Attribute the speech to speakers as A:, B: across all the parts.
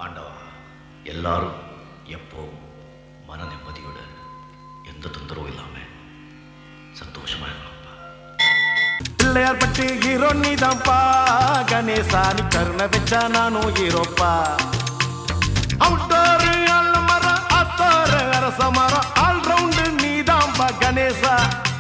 A: ஆண்டவா எல்லாரும் எப்போ மன நிம்மதியோட எந்த தொந்தரவும் இல்லாம சந்தோஷமா இருக்கணும்ப்பா
B: பிள்ளையார் பட்டி ஹீரோ நீதான்ப்பா கணேசா நீ கருணை வச்சா நானும் ஹீரோப்பா அவுட்டோரு அள்ள மரம் அத்தோரு அரச மரம் ஆல் ரவுண்டு நீதான்ப்பா கணேசா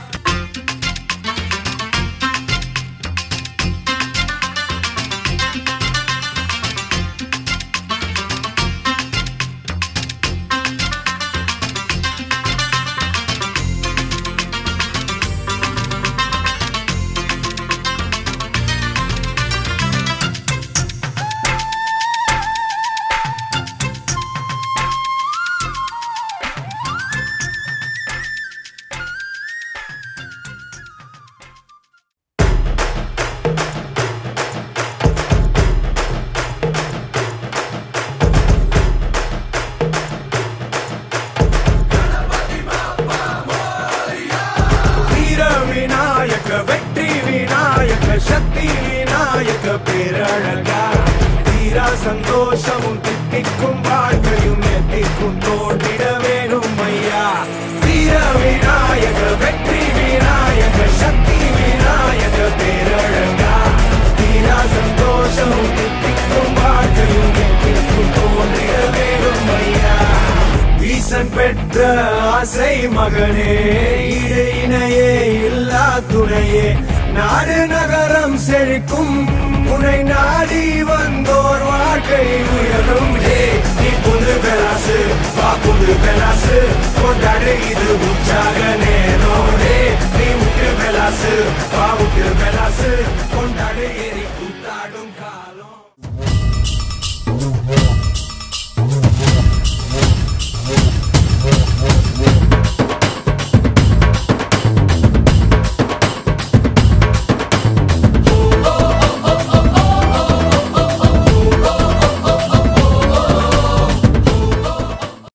B: வீர விநாயக வெற்றி விநாயக சக்தி விநாயக பேரழகா தீரா சந்தோஷமும் தித்திக்கும் வாழ்க்கையும் எத்திக்கும் தோன்றிட வேணும் ஐயா வீர விநாயக வெற்றி விநாயக சக்தி விநாயக பேரழகா தீரா சந்தோஷமும் தித்திக்கும் வாழ்க்கையும் எத்திக்கும் தோன்றிட வேணும் ஐயா ஈசன் பெற்ற ஆசை மகனே ஈடு இணையே இல்லா துணையே நாடு நகரம் செழிக்கும் உன்னை நாடி வந்தோர் வாழ்க்கை உயரும் ஹே நீ புது பெலாசு வா புது பெலாசு கொண்டாடு இது உற்சாக நேரம் ஹே நீ விட்டு பெலாசு வா விட்டு பெலாசு கொண்டாடு ஏறி